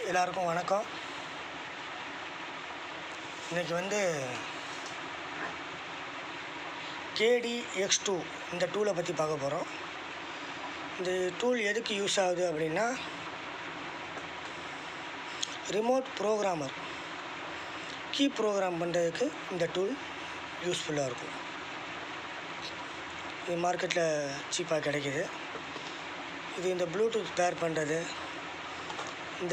எல்லாருக்கும் வணக்கம் இன்னைக்கு வந்து கேடி எக்ஸ் டூ இந்த டூலை பற்றி பார்க்க போகிறோம் இந்த டூல் எதுக்கு யூஸ் ஆகுது அப்படின்னா ரிமோட் ப்ரோக்ராமர் கீ ப்ரோக்ராம் பண்ணுறதுக்கு இந்த டூல் யூஸ்ஃபுல்லாக இருக்கும் இது மார்க்கெட்டில் சீப்பாக கிடைக்கிது இது இந்த ப்ளூடூத் பேர் பண்ணுறது இந்த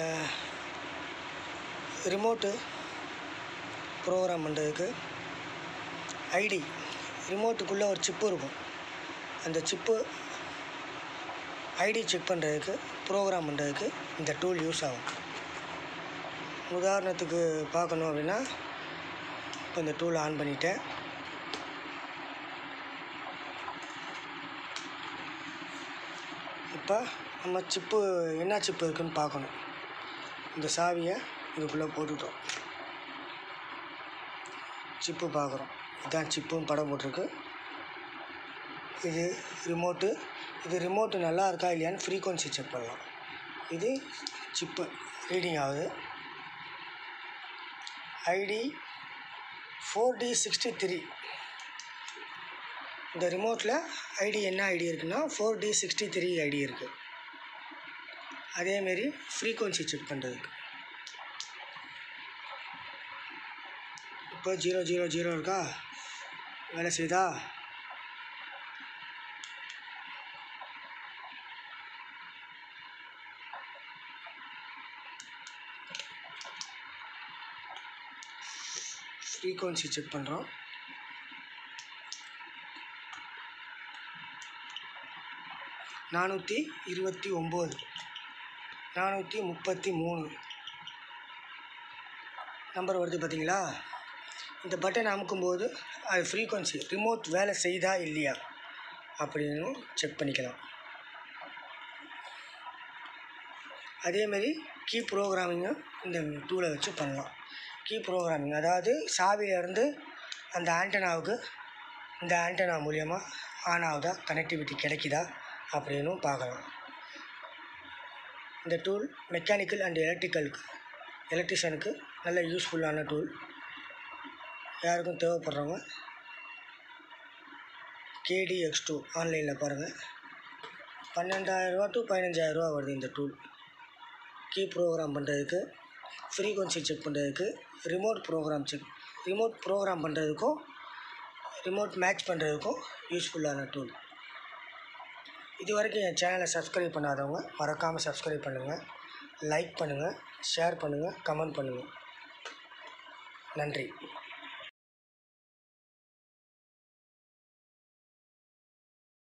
ரிமோட்டு ப்ரோக்ராம் பண்ணுறதுக்கு ஐடி ரிமோட்டுக்குள்ளே ஒரு சிப்பு இருக்கும் அந்த சிப்பு ஐடி செக் பண்ணுறதுக்கு ப்ரோக்ராம் பண்ணுறதுக்கு இந்த டூல் யூஸ் ஆகும் உதாரணத்துக்கு பார்க்கணும் அப்படின்னா இப்போ இந்த டூல் ஆன் பண்ணிட்டேன் இப்போ நம்ம சிப்பு என்ன சிப்பு இருக்குன்னு பார்க்கணும் இந்த சாவியை இதுக்குள்ளே போட்டுட்டோம் சிப்பு பார்க்குறோம் இதான் சிப்பும் படம் போட்டிருக்கு இது ரிமோட்டு இது ரிமோட்டு நல்லா இருக்கா இல்லையான்னு ஃப்ரீக்வன்சி செக் பண்ணலாம் இது சிப்பு ரீடிங் ஆகுது ID four D sixty three இந்த ரிமோட்டில் ஐடி என்ன ஐடி இருக்குன்னா four D sixty three ID இருக்குது அதேமாரி ஃப்ரீக்வன்சி செக் பண்ணுறதுக்கு இப்போ ஜீரோ ஜீரோ ஜீரோ இருக்கா வேலை செய்தா ஃப்ரீக்வன்சி செக் பண்ணுறோம் நானூற்றி இருபத்தி ஒம்பது நானூற்றி முப்பத்தி மூணு நம்பர் வருது பார்த்தீங்களா இந்த பட்டன் அமுக்கும்போது அது ஃப்ரீக்வன்சி ரிமோட் வேலை செய்தா இல்லையா அப்படின்னு செக் பண்ணிக்கலாம் அதேமாரி கீ ப்ரோக்ராமிங்கும் இந்த டூலை வச்சு பண்ணலாம் கீ ப்ரோக்ராமிங் அதாவது சாவியிலேருந்து அந்த ஆண்டனாவுக்கு இந்த ஆண்டனா மூலியமாக ஆன் ஆகுதா கனெக்டிவிட்டி கிடைக்குதா அப்படின்னு பார்க்கலாம் இந்த டூல் மெக்கானிக்கல் அண்ட் எலக்ட்ரிக்கலுக்கு எலக்ட்ரிஷியனுக்கு நல்ல யூஸ்ஃபுல்லான டூல் யாருக்கும் தேவைப்படுறவங்க கேடி எக்ஸ் டூ ஆன்லைனில் பாருங்கள் பன்னெண்டாயிரரூவா டு பதினஞ்சாயிரரூவா வருது இந்த டூல் கீ ப்ரோக்ராம் பண்ணுறதுக்கு ஃப்ரீக்வன்சி செக் பண்ணுறதுக்கு remote program check remote program பண்ணுறதுக்கும் ரிமோட் மேட்ச் பண்ணுறதுக்கும் யூஸ்ஃபுல்லான டூல் இது வரைக்கும் என் சேனலை சப்ஸ்கிரைப் பண்ணாதவங்க மறக்காமல் சப்ஸ்கிரைப் பண்ணுங்கள் லைக் பண்ணுங்கள் ஷேர் பண்ணுங்கள் கமெண்ட் பண்ணுங்கள் நன்றி